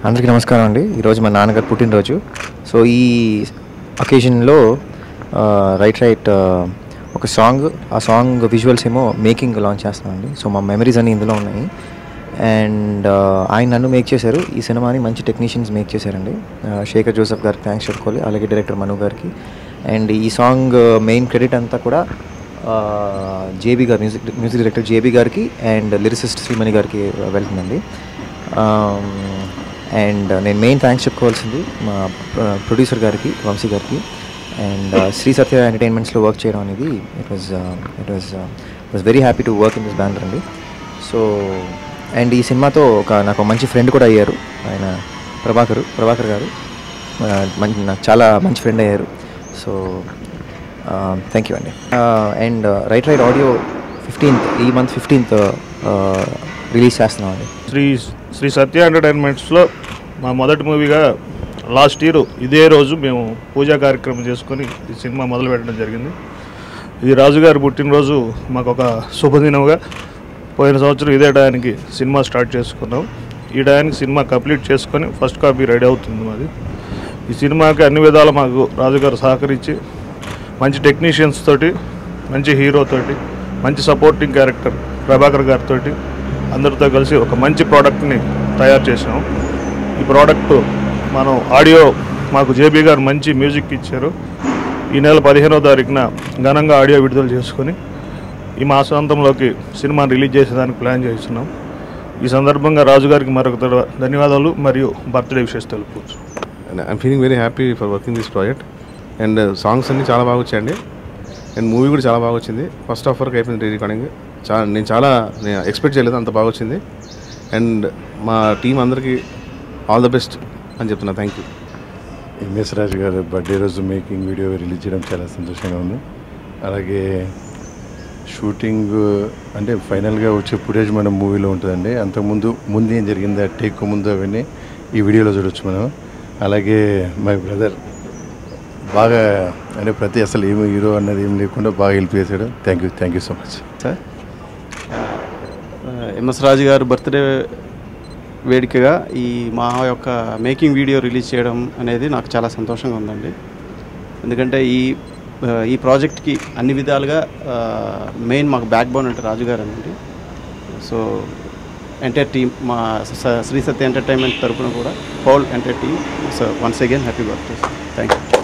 అందరికీ నమస్కారం అండి ఈరోజు మా నాన్నగారు పుట్టినరోజు సో ఈ అకేషన్లో రైట్ రైట్ ఒక సాంగ్ ఆ సాంగ్ విజువల్స్ ఏమో మేకింగ్ లాంచ్ చేస్తున్నామండి సో మా మెమరీస్ అన్నీ ఇందులో ఉన్నాయి అండ్ ఆయన నన్ను మేక్ చేశారు ఈ సినిమాని మంచి టెక్నీషియన్స్ మేక్ చేశారండి Uh, శేఖర్ జోసెఫ్ గారికి థ్యాంక్స్ చెప్పుకోవాలి అలాగే డైరెక్టర్ మను గారికి అండ్ ఈ సాంగ్ మెయిన్ క్రెడిట్ అంతా కూడా జేబీ గారు మ్యూజిక్ మ్యూజిక్ డైరెక్టర్ జేబీ గారికి అండ్ లిరిసిస్ట్ శ్రీమణి గారికి వెళ్తుందండి అండ్ నేను మెయిన్ థ్యాంక్స్ చెప్పుకోవాల్సింది మా ప్రొడ్యూసర్ గారికి వంశీ గారికి అండ్ శ్రీ సత్య ఎంటర్టైన్మెంట్స్లో వర్క్ చేయడం అనేది it was it was was very happy to work in this banner అండి సో అండ్ ఈ సినిమాతో ఒక నాకు ఒక మంచి ఫ్రెండ్ కూడా అయ్యారు ఆయన ప్రభాకర్ ప్రభాకర్ గారు ఆ, మంచి నాకు చాలా మంచి ఫ్రెండ్ అయ్యారు సో థ్యాంక్ యూ అండి and right right audio fifteenth ఈ మంత్ ఫిఫ్టీన్త్ రిలీజ్ చేస్తున్నాం అండి శ్రీ శ్రీ సత్య ఎంటర్టైన్మెంట్స్లో మా మొదటి మూవీగా లాస్ట్ ఇయర్ ఇదే రోజు మేము పూజా కార్యక్రమం చేసుకొని ఈ సినిమా మొదలు పెట్టడం జరిగింది ఇది రాజుగారి పుట్టినరోజు మాకు ఒక శుభదినంగా పోయిన సంవత్సరం ఇదే టయానికి సినిమా స్టార్ట్ చేసుకున్నాం ఈ టయానికి సినిమా కంప్లీట్ చేసుకొని ఫస్ట్ కాపీ రెడీ అవుతుంది మాది ఈ సినిమాకి అన్ని విధాలు మాకు రాజుగారు సహకరించి మంచి టెక్నీషియన్స్ తోటి మంచి హీరో తోటి మంచి సపోర్టింగ్ క్యారెక్టర్ ప్రభాకర్ గారితో అందరితో కలిసి ఒక మంచి ప్రోడక్ట్ని తయారు చేసాం ఈ ప్రోడక్ట్ మనం ఆడియో మాకు జేబీ గారు మంచి మ్యూజిక్ ఇచ్చారు ఈ నెల పదిహేనో తారీఖున ఘనంగా ఆడియో విడుదల చేసుకొని ఈ మాసాంతంలోకి సినిమాని రిలీజ్ చేసేదానికి ప్లాన్ చేస్తున్నాం ఈ సందర్భంగా రాజుగారికి మరొక తడ- ధన్యవాదాలు మరియు బర్త్డే విషెస్ తెలుపుకోవచ్చు and I'm feeling very happy for working this project and songs అన్నీ చాలా బాగా వచ్చాయండి అండ్ మూవీ కూడా చాలా బాగా వచ్చింది ఫస్ట్ హాఫ్ వరకు అయిపోయింది రీ రికార్డింగ్ చాలా నేను చాలా నేను ఎక్స్పెక్ట్ చేయలేదు అంత బాగా వచ్చింది అండ్ మా టీం అందరికీ ఆల్ ద బెస్ట్ అని చెప్తున్నా థ్యాంక్ యూ ఎంఎస్ రాజు గారు బర్త్డే రోజు మేకింగ్ వీడియో రిలీజ్ చేయడం చాలా సంతోషంగా ఉంది అలాగే షూటింగ్ అంటే ఫైనల్గా వచ్చే ఫుటేజ్ మన మూవీలో ఉంటుందండి అంతకుముందు ముందు ఏం జరిగింది ఆ టేక్ ముందు అవన్నీ ఈ వీడియోలో చూడొచ్చు మనం అలాగే మై బ్రదర్ బాగా అంటే ప్రతి అసలు ఏమి హీరో అన్నది ఏం లేకుండా బాగా హెల్ప్ చేశాడు thank you thank you so much sir MS Raju గారు బర్త్డే వేడుకగా ఈ మా యొక్క మేకింగ్ వీడియో రిలీజ్ చేయడం అనేది నాకు చాలా సంతోషంగా ఉందండి ఎందుకంటే ఈ ఆ, ఈ ప్రాజెక్ట్కి అన్ని విధాలుగా మెయిన్ మాకు బ్యాక్ బోన్ అంటే రాజు గారు అండి సో ఎంటైర్ టీమ్ మా స- శ్రీ సత్య ఎంటర్టైన్మెంట్ తరఫున కూడా whole entire team so once again happy birthday thank you